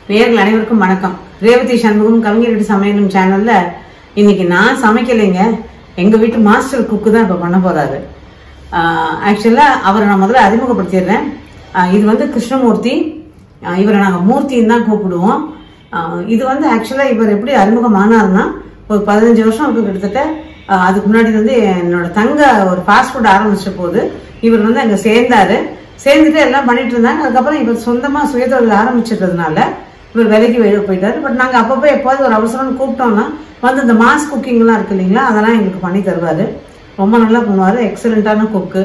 நேர்கள் அனைவருக்கும் வணக்கம் ரேவதி சண்முகம் கவிஞர் சமையலும் சேனல்ல இன்னைக்கு நான் சமைக்கலைங்க எங்க வீட்டு மாஸ்டர் குக்கு தான் இப்ப பண்ண போறாரு ஆக்சுவலா அவரை நான் முதல்ல அறிமுகப்படுத்திடுறேன் ஆஹ் இது வந்து கிருஷ்ணமூர்த்தி ஆஹ் இவரை நாங்க மூர்த்தின்னு தான் கூப்பிடுவோம் ஆஹ் இது வந்து ஆக்சுவலா இவர் எப்படி அறிமுகமானார்னா ஒரு பதினஞ்சு வருஷம் இருக்கு கிட்டத்தட்ட ஆஹ் அதுக்கு முன்னாடி வந்து என்னோட தங்க ஒரு ஃபாஸ்ட் ஃபுட் ஆரம்பிச்ச போது இவர் வந்து அங்க சேர்ந்தாரு சேர்ந்துட்டு எல்லாம் பண்ணிட்டு இருந்தாங்க அதுக்கப்புறம் இவர் சொந்தமா சுயதொழில் ஆரம்பிச்சிட்டதுனால இவர் வேலைக்கு வெளியே போயிட்டாரு பட் நாங்க அப்பப்போ எப்போது ஒரு அவசரம்னு கூப்பிட்டோம்னா வந்து இந்த மாஸ் குக்கிங்லாம் இருக்கு இல்லைங்களா அதெல்லாம் எங்களுக்கு பண்ணி தருவாரு ரொம்ப நல்லா பண்ணுவாரு எக்ஸலண்ட்டான குக்கு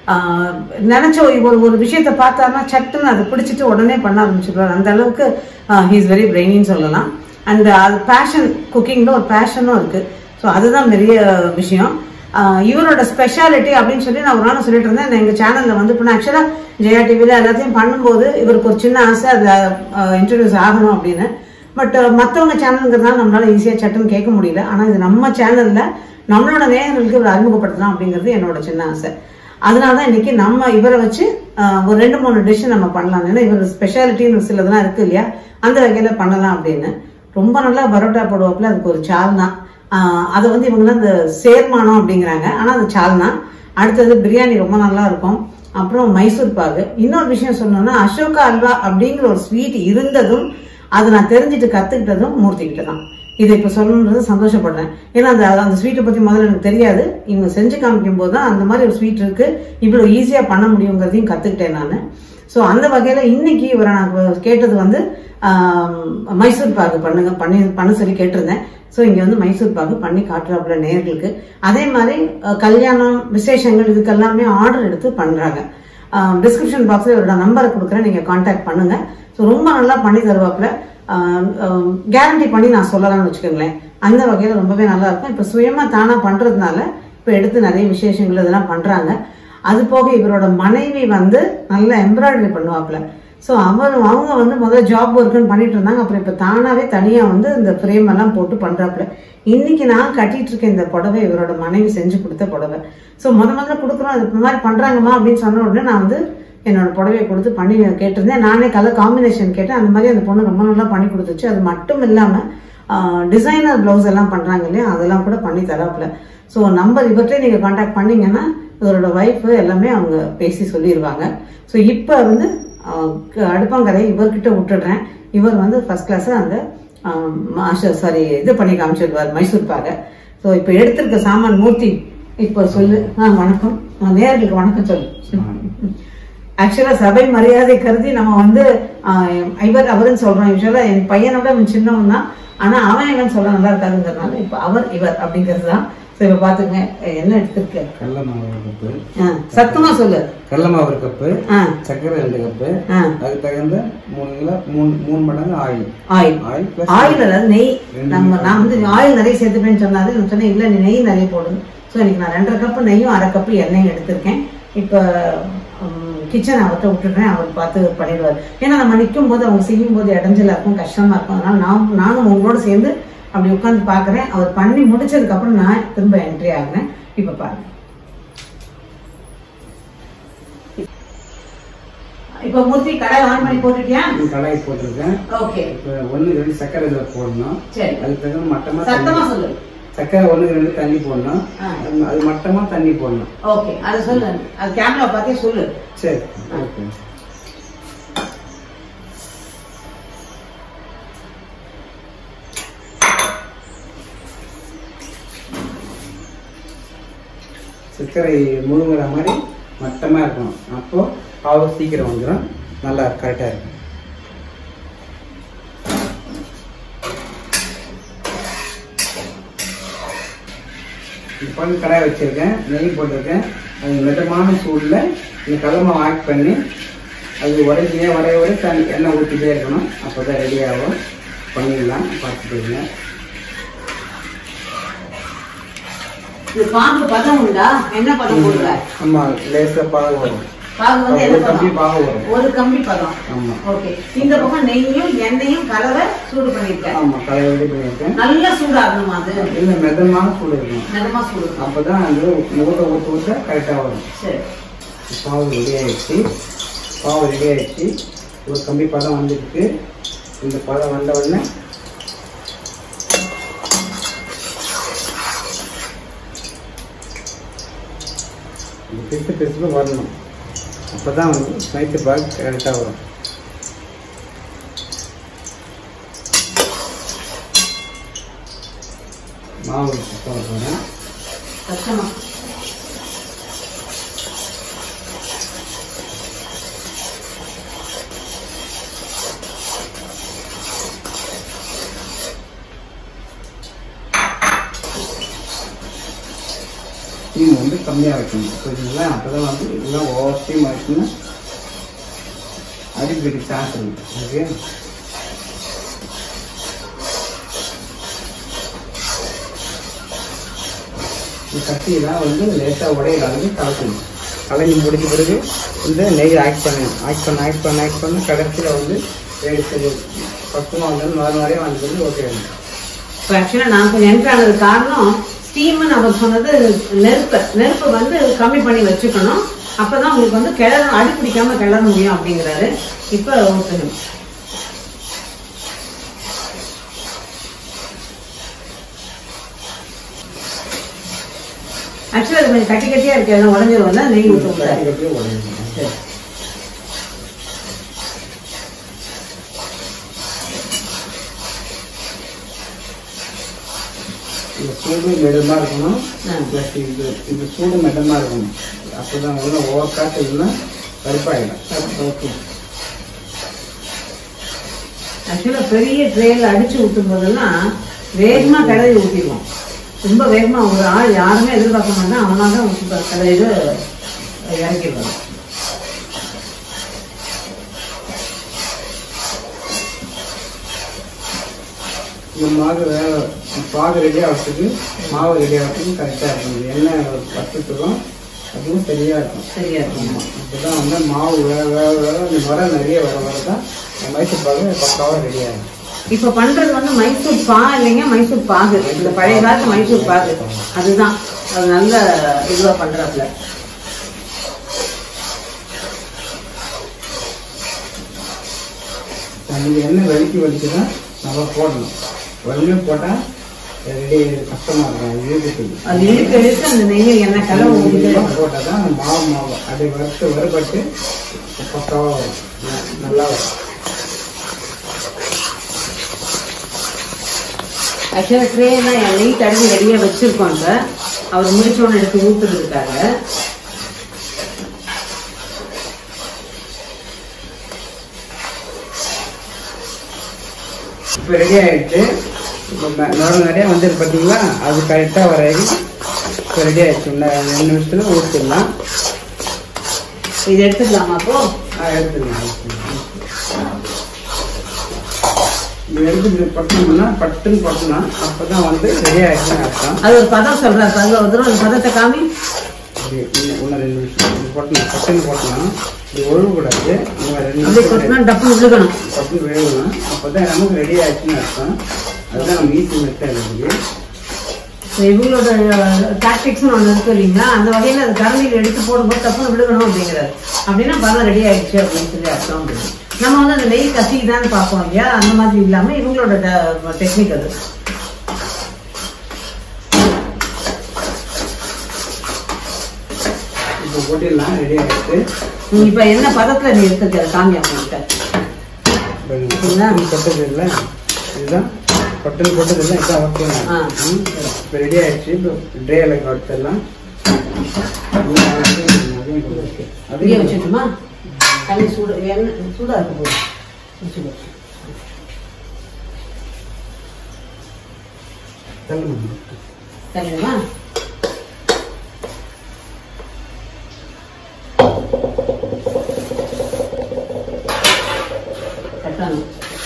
நினைச்ச ஒரு ஒரு விஷயத்த பார்த்தாருன்னா சட்டுன்னு அதை பிடிச்சிட்டு உடனே பண்ண ஆரம்பிச்சிருவாரு அந்த அளவுக்கு ஹீஸ் வெரி பிரெயினின்னு சொல்லலாம் அண்ட் அது பேஷன் குக்கிங்ல ஒரு பேஷனும் இருக்கு ஸோ அதுதான் பெரிய விஷயம் ஆஹ் இவரோட ஸ்பெஷாலிட்டி அப்படின்னு சொல்லி நான் ஒரு நாள் சொல்லிட்டு இருந்தேன் நான் எங்க சேனல்ல வந்து இப்போ ஆக்சுவலா ஜெயா டிவில எல்லாத்தையும் பண்ணும்போது இவருக்கு ஒரு சின்ன ஆசை அதுல இன்ட்ரடியூஸ் ஆகணும் அப்படின்னு பட் மற்றவங்க சேனலுங்கிறதுனால நம்மளால ஈஸியா சட்டுன்னு கேட்க முடியல ஆனா இது நம்ம சேனல்ல நம்மளோட நேயர்களுக்கு இவர் அறிமுகப்படுத்தலாம் அப்படிங்கிறது என்னோட சின்ன ஆசை அதனாலதான் இன்னைக்கு நம்ம இவரை வச்சு ஆஹ், ஒரு ரெண்டு மூணு டிஷ் நம்ம பண்ணலாம் ஏன்னா இவர் ஸ்பெஷாலிட்டின்னு சிலதெல்லாம் இருக்கு இல்லையா அந்த வகையில பண்ணலாம் அப்படின்னு ரொம்ப நல்லா பரோட்டா போடுவாப்புல அதுக்கு ஒரு சால்னா ஆஹ், அதை வந்து இவங்கெல்லாம் இந்த சேர்மானம் அப்படிங்கிறாங்க ஆனா அது சால்னா அடுத்தது பிரியாணி ரொம்ப நல்லா இருக்கும் அப்புறம் மைசூர் பாகு இன்னொரு விஷயம் சொல்லணும்னா அசோகா அல்வா அப்படிங்கிற ஒரு ஸ்வீட் இருந்ததும் அதை நான் தெரிஞ்சுட்டு கத்துக்கிட்டதும் மூர்த்தி கிட்ட தான் இதை இப்ப சொல்லணுன்றது சந்தோஷப்படுறேன் ஏன்னா அந்த அந்த ஸ்வீட்டை பத்தி முதல்ல எனக்கு தெரியாது இவங்க செஞ்சு காமிக்கும் போது தான் அந்த மாதிரி ஒரு ஸ்வீட் இருக்கு இவ்வளவு ஈஸியா பண்ண முடியுங்கிறதையும் கத்துக்கிட்டேன் நான் ஸோ அந்த வகையில இன்னைக்கு இவரை நான் கேட்டது வந்து ஆம், மைசூர் பாகு பண்ணுங்க பண்ணி பண்ண சொல்லி கேட்டிருந்தேன் ஸோ இங்க வந்து மைசூர் பாகு பண்ணி காட்டுறாப்புல நேர்களுக்கு அதே மாதிரி அஹ், கல்யாணம் விசேஷங்கள் இதுக்கெல்லாமே ஆர்டர் எடுத்து பண்றாங்க டிஸ்கிரிப்ஷன் பாக்ஸ்ல இவரோட நம்பரை கொடுக்குறேன் நீங்க காண்டாக்ட் பண்ணுங்க ஸோ ரொம்ப நல்லா பண்ணி தருவாப்புல கேரண்டி பண்ணி நான் சொல்லலாம்னு வச்சுக்கோங்களேன் அந்த வகையில ரொம்பவே நல்லா இருக்கும் இப்ப சுயமா தானா பண்றதுனால இப்ப எடுத்து நிறைய விசேஷங்கள் இதெல்லாம் பண்றாங்க அது போக இவரோட மனைவி வந்து நல்ல எம்ப்ராய்டரி பண்ணுவாப்புல ஸோ அவர் அவங்க வந்து முதல்ல ஜாப் ஒர்க்குன்னு பண்ணிட்டு இருந்தாங்க அப்புறம் இப்போ தானாவே தனியா வந்து இந்த ஃப்ரேம் எல்லாம் போட்டு பண்றாப்புல இன்னைக்கு நான் கட்டிட்டு இருக்க இந்த புடவை இவரோட மனைவி செஞ்சு கொடுத்த புடவை ஸோ முத முதல்ல கொடுக்குறோம் அது இந்த மாதிரி பண்றாங்கம்மா அப்படின்னு சொன்ன உடனே நான் வந்து என்னோட புடவையை கொடுத்து பண்ணி கேட்டிருந்தேன் நானே கலர் காம்பினேஷன் கேட்டேன் அந்த மாதிரி அந்த பொண்ணு ரொம்ப நல்லா பண்ணி கொடுத்துச்சு அது மட்டும் இல்லாம டிசைனர் பிளவுஸ் எல்லாம் பண்றாங்க இல்லையா அதெல்லாம் கூட பண்ணி தராப்புல ஸோ நம்பர் இவர்கிட்ட நீங்க காண்டாக்ட் பண்ணீங்கன்னா இவரோட ஒய்ஃப் எல்லாமே அவங்க பேசி சொல்லிடுவாங்க ஸோ இப்போ வந்து ஆஹ், க- அடுப்பாங்கரையை இவர்கிட்ட விட்டுடுறேன் இவர் வந்து ஃபர்ஸ்ட் கிளாஸ் அந்த மாஸ்டர் சாரி இது பண்ணி காமிச்சிருவார் மைசூர் பாக ஸோ இப்போ எடுத்திருக்க சாமான் மூர்த்தி இப்போ சொல்லு ஆ வணக்கம் ஆ, நேயர்களுக்கு வணக்கம் சொல்லு ஆக்சுவலா சபை மரியாதை கருதி நம்ம வந்து ஆஹ், இவர் அவருன்னு சொல்றோம் யூஸ்வலா என் பையனோட அவன் சின்னவன் தான் ஆனா அவன் இவன் சொல்ல நல்லா இருக்காதுங்கிறதுனால இப்ப அவர் இவர் அப்படிங்கிறது தான் ஸோ இப்ப பாத்துங்க என்ன எடுத்திருக்க கடல மாவு ஒரு கப்பு ஆ, சத்தமா சொல்லு கடல மாவு ஒரு கப்பு ஆ சர்க்கரை ரெண்டு கப்பு ஆ அதுக்கு தகுந்த மூணு கிலோ மூணு மூணு மடங்கு oil oil oil plus oil அதாவது நெய் நம்ம நான் வந்து ஆயில் நிறைய சேர்த்துப்பேன்னு சொன்னாரு நான் சொன்னேன் இல்ல நீ நெய் நிறைய போடுங்க ஸோ இன்னைக்கு நான் ரெண்டரை கப்பு நெய்யும் அரை கப்பு எண்ணெயும் எடுத்திருக்கேன் இப்போ கிச்சன் அவர்கிட்ட விட்டுடுறேன் அவர் பார்த்து பண்ணிடுவார் ஏன்னா நம்ம நிற்கும் போது அவங்க செய்யும் போது இடைஞ்சலா இருக்கும் கஷ்டமா இருக்கும் அதனால நான் நானும் உங்களோட சேர்ந்து அப்படி உட்காந்து பார்க்கறேன் அவர் பண்ணி முடிச்சதுக்கு அப்புறம் நான் திரும்ப என்ட்ரி ஆகுறேன் இப்போ பாருங்க இப்போ மூர்த்தி கடை ஆன் பண்ணி போட்டுட்டியா கடாய் போட்டிருக்கேன் ஓகே இப்போ ஒண்ணுக்கு ரெண்டு சர்க்கரை இதில் போடணும் சரி அதுக்கு தகுந்த மட்டமா சத்தமா தண்ணி சொல்லு சர்க்கரை ஒண்ணுக்கு ரெண்டு தண்ணி போடணும் ஆ. அது- அது மட்டமா தண்ணி போடணும் ஓகே அது சொல்லு அது கேமரா பார்த்தே சொல்லு சரி ஓகே சர்க்கரை முழுங்குற மாதிரி மட்டமா இருக்கணும் அப்போ பாவு சீக்கிரம் வந்துடும் நல்லா கரெக்டா இருக்கும் இப்போ வந்து கடாய் வச்சிருக்கேன் நெய் போட்டிருக்கேன் அது மிதமான சூடில் இந்த கடலை ஆட் பண்ணி அது உடைக்கியே உடைய உடைய தண்ணி எண்ணெய் ஊற்றிட்டே இருக்கணும் அப்போ தான் ரெடி ஆகும் பண்ணிடலாம் பார்த்துட்டு இது பாம்பு பதம் உண்டா என்ன பதம் போடுற ஆமாம் லேசாக பாக வரும் பாம்பு வந்து என்ன ஒரு கம்பி பதம் பாக வரும் ஒரு கம்பி பதம் ஆமாம் ஓகே இந்த பக்கம் நெய்யும் எண்ணெயும் கலவை சூடு பண்ணிருக்க ஆமாம் கலை ரெடி பண்ணியிருக்கேன் நல்லா சூடாகணுமா அது இல்லை மிதமான சூடு இருக்கணும் மிதமா சூடு அப்போ தான் அது முகத்தை ஊற்ற ஊற்ற கரெக்டாக வரும் சரி பாவு ரெடி ஆயிடுச்சு பாவு ரெடி ஆயிடுச்சு ஒரு கம்பி பதம் வந்துருக்கு இந்த பதம் வந்த உடனே இந்த பிசு பிசுப்பு வரணும் அப்போ தான் வந்து மைசூர் பாக் கரெக்டாக வரும் மாவு போட போகிறேன் கஷ்டமா ஸ்டீம் வந்து கம்மியாக வைக்கணும் புரியுதுங்களா அப்போ தான் வந்து இதெல்லாம் ஓவர் ஸ்டீம் ஆச்சுன்னா அடிக்கடி சான்ஸ் இருக்கு ஓகே இந்த கட்டியெல்லாம் வந்து லேசாக உடையில வந்து கலக்கணும் கலங்கி முடிஞ்ச பிறகு இந்த நெய் ஆட் பண்ணணும் ஆட் பண்ண ஆட் பண்ண ஆட் பண்ண கடைசியில் வந்து எடுத்து பக்குவம் வந்து நுர நிறைய வந்தது ஓகே இப்போ ஆக்சுவலாக நான் கொஞ்சம் என்ட்ரு ஆனது காரணம் ஸ்டீம்னு அவர் சொன்னது நெருப்பு நெருப்பு வந்து கம்மி பண்ணி வச்சுக்கணும் அப்பதான் உங்களுக்கு வந்து கிளறணும் அடி பிடிக்காம கிளற முடியும் அப்படிங்கிறாரு இப்போ ஊற்றணும் ஆக்சுவலாக அது கொஞ்சம் கட்டி கட்டியா இருக்கு எல்லாம் உடஞ்சிரும்ல நெய் ஊற்ற கூடாது கட்டி உடையணும் சரி இந்த சூடு மெடமாக இருக்கணும் ஆ. ப்ளஸ் இது இந்த சூடு மெடமாக இருக்கணும் அப்போ தான் உள்ள ஓவர் காற்று இல்லைன்னா கருப்பாயிடும் ஓகே ஆக்சுவலா பெரிய ட்ரேல அடிச்சு ஊற்றும் போதெல்லாம் வேகமா கிளறி ஊற்றிடுவோம் ரொம்ப வேகமா ஒரு ஆள் யாருமே எதிர்பார்க்க மாட்டான் அவனாக தான் ஊற்றி கிளறி இறக்கிடுவாங்க இந்த மாவு வேக பாகு ரெடி ஆகிறதுக்கு மாவு ரெடி ஆகிறதுக்கு கரெக்டாக இருக்கும் எண்ணெய் பத்துக்கிறோம் அதுவும் சரியாக இருக்கும் சரியா இருக்கும் அப்போ தான் வந்து மாவு வேக வேக வேக அந்த வர நிறைய வர வர தான் மைசூர் பாகு பக்காவாக ரெடி ஆகும் இப்ப பண்றது வந்து மைசூர் பா இல்லைங்க மைசூர் பாகு இந்த பழைய காலத்து மைசூர் பாகு அதுதான் அது நல்ல இதுவா பண்றாப்புல நீங்கள் எண்ணெய் வலிக்கு வலிக்கு தான் நம்ம போடணும் உடனே போட்டால் ரெடி கஷ்டமாக இருக்கும் அது இழுக்கிறதுக்கு அது இழுக்க இழுக்க அந்த நெய்யில் என்ன கலவு ஊற்றிட்டு போட்டால் தான் அந்த மாவு மாவு அப்படியே வறுத்து வறுபட்டு பக்காவாக வரும் ந- நல்லா வரும் ஆக்சுவலாக ட்ரேலாம் என் நெய் தடவி ரெடியாக வச்சிருக்கோம் இப்போ அவர் முடிச்சோன்னு எடுத்து ஊத்துறதுக்காக இப்போ ரெடி ஆயிடுச்சு இப்போ ந- நுர நிறைய வந்துருக்கு பார்த்தீங்களா அது கரெக்டாக வர இப்போ ரெடி ஆயிடுச்சு இன்னும் ரெண்டு நிமிஷத்துல ஊற்றிடலாம் இது எடுத்துக்கலாமா அப்போ எடுத்துக்கலாம் இது எடுத்து இப்படி பட்டோம்னா பட்டுன்னு பட்டோம்னா அப்போ தான் வந்து ரெடி ஆயிடுச்சுன்னு அர்த்தம் அது ஒரு பதம் சொல்றாரு பாருங்க ஒரு தடவை அந்த பதத்தை காமி இப்படி இன்னும் இன்னும் ரெண்டு நிமிஷம் இது போட்டணும் பட்டுன்னு போட்டணும் இது ஒழுகக்கூடாது இன்னும் ரெண்டு அப்படியே நிமிஷம் கொட்டினா டப்பு விழுகணும் பட்டு வேகணும் அப்போ தான் நமக்கு ரெடி ஆயிடுச்சுன்னு அர்த்தம் அதுதான் நம்ம ஈஸி மெத்தட் இருக்குது So, இவங்களோட டாக்டிக்ஸ்னு ஒன்று இருக்கு இல்லைங்களா அந்த வகையில் அது கரண்டியில் எடுத்து போடும்போது டப்புன்னு விழுகணும் அப்படிங்கிறாரு அப்படின்னா பதம் ரெடி ஆயிடுச்சு அப்படின்னு சொல்லி அர்த்தம் அப்படின்னு. நம்ம வந்து அந்த நெய் கசிக்குதான்னு பார்ப்போம் இல்லையா அந்த மாதிரி இல்லாம இவங்களோட டெக்னிக் அது இப்போ போட்டிடலாம் ரெடி ஆயிடுச்சு நீ இப்ப என்ன பதத்துல நீ எடுத்துருக்க காமி அவங்ககிட்ட சரிங்களா கொட்டது இல்லை இதுதான் கொட்டல் கொட்டது இல்லை இதான் ஓகே ஆ. இப்போ ரெடி ஆயிடுச்சு இப்போ ட்ரேல எடுத்துடலாம் அப்படியே வச்சுட்டுமா தண்ணி சூடு எண்ணெய் சூடா இருக்க போகுது வச்சுக்கோ. தள்ளிடுமா கட்டணும்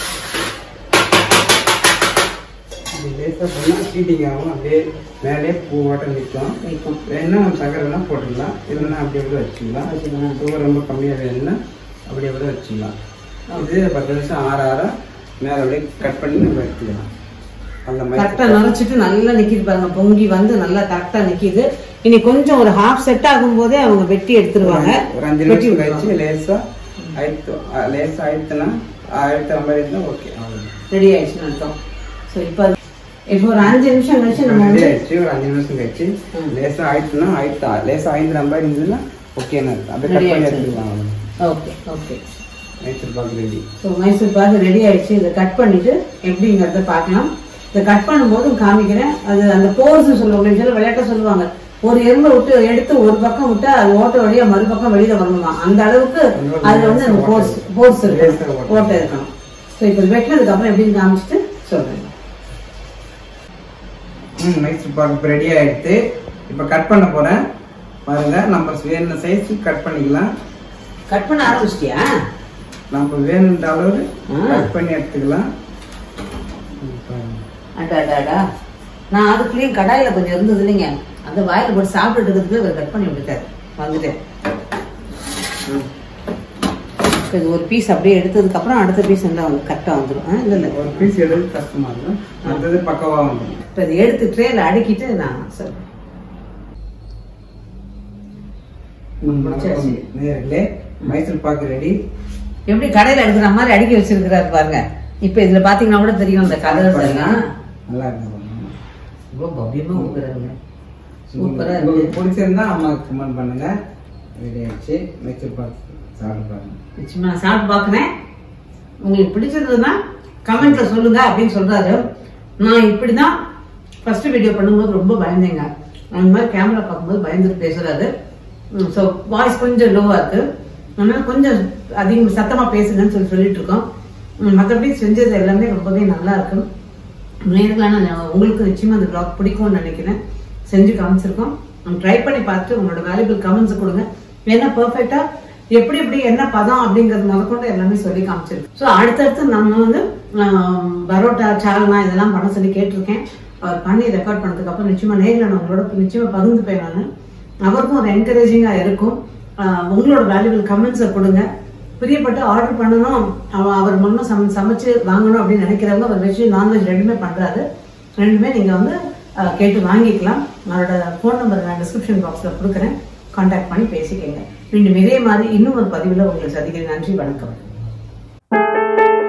லேசாக பண்ணால் ஹீட்டிங் ஆகும் அப்படியே மேலே பூ வாட்டம் நிற்கும் வைக்கும் வேணும்னா நம்ம சக்கரைலாம் போட்டுடலாம் இல்லைன்னா அப்படியே கூட வச்சுக்கலாம் வச்சுக்கலாம். சுகர் ரொம்ப கம்மியாக வேணும்னா அப்படியே கூட வச்சுக்கலாம் இது பத்து நிமிஷம் ஆற ஆற மேலே அப்படியே கட் பண்ணி நம்ம எடுத்துக்கலாம் அந்த கரெக்டா மாதிரி நுரைச்சிட்டு நல்லா நிக்கிது பாருங்க பொங்கி வந்து நல்லா கரெக்டா நிக்கிது இனி கொஞ்சம் ஒரு ஹாஃப் செட் ஆகும் போதே அவங்க வெட்டி எடுத்துருவாங்க ஒரு அஞ்சு வெட்டி நிமிஷம் விட்டுருவாங்க. கழிச்சு லேசா அழுத்து லேசா அழுத்தினா அழுத்துற மாதிரி இருந்தால் ஓகே ரெடி ஆயிடுச்சுன்னு அர்த்தம் ஸோ இப்போ இப்போ ஒரு அஞ்சு நிமிஷம் கழிச்சு நம்ம ரெடி வந்து ஆயிடுச்சு ஒரு அஞ்சு நிமிஷம் கழிச்சு ம். லேசா ஆயிடுச்சுன்னா ஆயிடுச்சா லேசா ஐந்து மாதிரி இருந்ததுன்னா ஓகேன்னு அர்த்தம் அப்படியே Ready கட் பண்ணி ஆயிடுச்சு. எடுத்துக்கலாம் ஓகே ஓகே மைசூர் பாக்கு ரெடி ஸோ மைசூர் பாக்கு ரெடி ஆயிடுச்சு இதை கட் பண்ணிட்டு எப்படிங்கிறத பார்க்கலாம் இதை கட் பண்ணும்போதும் காமிக்கிறேன் அது அந்த போர்ஸ் சொல்லுவாங்க சில விளையாட்ட சொல்லுவாங்க ஒரு எறும்பை விட்டு எடுத்து ஒரு பக்கம் விட்டா அது ஓட்ட வழியா மறுபக்கம் வெளியில வரணுமா அந்த அளவுக்கு அதுல வந்து அந்த போர்ஸ் போர்ஸ் இருக்கணும் ஓட்டை இருக்கணும் ஸோ இப்போ வெட்டினதுக்கு அப்புறம் எப்படின்னு காமிச்சிட்டு சொல்றேன் ம் மைசூர் பாக்கு இப்போ ரெடி ஆயிடுத்து இப்போ கட் பண்ண போறேன் பாருங்க நம்ம வேணுன சைஸ் கட் பண்ணிக்கலாம் கட் பண்ண ஆரம்பிச்சிட்டியா நம்ம வேணுன்ற அளவு ஆ. கட் பண்ணி எடுத்துக்கலாம் ம், பாருங்க. அடா அடாடா நான் அதுக்குள்ளேயும் கடாயில கொஞ்சம் இருந்தது இல்லைங்க அந்த வாயில போட்டு சாப்பிட்டுட்டு இருக்கிறதுக்கு இவர் கட் பண்ணி விட்டுட்டாரு வந்துட்டேன் ம். இப்ப இது ஒரு பீஸ் அப்படியே எடுத்ததுக்கு அப்புறம் அடுத்த பீஸ் இருந்தா வந்து கரெக்டா வந்துடும் இல்ல இல்ல ஒரு பீஸ் எடுத்து கஷ்டமா இருக்கும் அடுத்தது பக்கவா வந்துடும் இப்ப இதை எடுத்து ட்ரேல அடுக்கிட்டு நான் சொல்றேன் முடிச்சாச்சு. நேர்களே மைசூர் பாக்கு ரெடி எப்படி கடையில எடுக்கிற மாதிரி அடுக்கி வச்சிருக்கிறாரு பாருங்க இப்ப இதுல பாத்தீங்கன்னா கூட தெரியும் இந்த கலர்ஸ் எல்லாம் நல்லா இருக்கு ரொம்ப பவ்யமா கொடுக்குறாருங்க சூப்பரா இருக்கு உங்களுக்கு பிடிச்சிருந்தா அம்மாவுக்கு கமெண்ட் பண்ணுங்க ரெடி ஆயிடுச்சு மைசூர் பாக்கு சாப்பிட்டு பாருங்க நிச்சயமா நான் சாப்பிட்டு பார்க்கிறேன் உங்களுக்கு பிடிச்சிருந்ததுன்னா கமெண்ட்ல சொல்லுங்க அப்படின்னு சொல்றாரு நான் இப்படிதான் ஃபர்ஸ்ட் வீடியோ பண்ணும்போது ரொம்ப பயந்தேங்க அந்த மாதிரி கேமரா பார்க்கும்போது பயந்துட்டு பேசுறாரு ஸோ வாய்ஸ் கொஞ்சம் லோவா இருக்கு அதனால கொஞ்சம் அதிகம் சத்தமா பேசுங்கன்னு சொல்லி சொல்லிட்டு இருக்கோம் உம், மத்தபடி செஞ்சது எல்லாமே ரொம்பவே நல்லா இருக்கு நேர்களான உங்களுக்கு நிச்சயமா அந்த vlog பிடிக்கும்னு நினைக்கிறேன் செஞ்சு காமிச்சிருக்கோம் ட்ரை பண்ணி பார்த்துட்டு உங்களோட வேல்யூபிள் கமெண்ட்ஸ் கொடுங்க என்ன பெர்ஃபெக்டா எப்படி எப்படி என்ன பதம் அப்படிங்கறது முதற்கொண்டு எல்லாமே சொல்லி காமிச்சிருக்கு ஸோ அடுத்தடுத்து நம்ம வந்து ஆம், பரோட்டா சால்னா இதெல்லாம் பண்ண சொல்லி கேட்டிருக்கேன் அவர் பண்ணி ரெக்கார்ட் பண்ணதுக்கு அப்புறம் நிச்சயமா நேரில் நான் உங்களோட நிச்சயமா பகிர்ந்துப்பேன் நான் அவருக்கும் ஒரு என்கரேஜிங்கா இருக்கும் ஆஹ் உங்களோட வேல்யூபிள் கமெண்ட்ஸை கொடுங்க பிரியப்பட்டு ஆர்டர் பண்ணணும் அவ- அவர் முன்னும் சம சமைச்சு வாங்கணும் அப்படின்னு நினைக்கிறவங்க அவர் வெஜ் நான்வெஜ் ரெண்டுமே பண்றாரு ரெண்டுமே நீங்க வந்து ஆஹ், கேட்டு வாங்கிக்கலாம் அவரோட ஃபோன் நம்பர் நான் டிஸ்கிரிப்ஷன் பாக்ஸ்ல கொடுக்குறேன் கான்டாக்ட் பண்ணி பேசிக்கங்க மீண்டும் இதே மாதிரி இன்னும் ஒரு பதிவில் உங்களை சந்திக்கிறேன் நன்றி வணக்கம்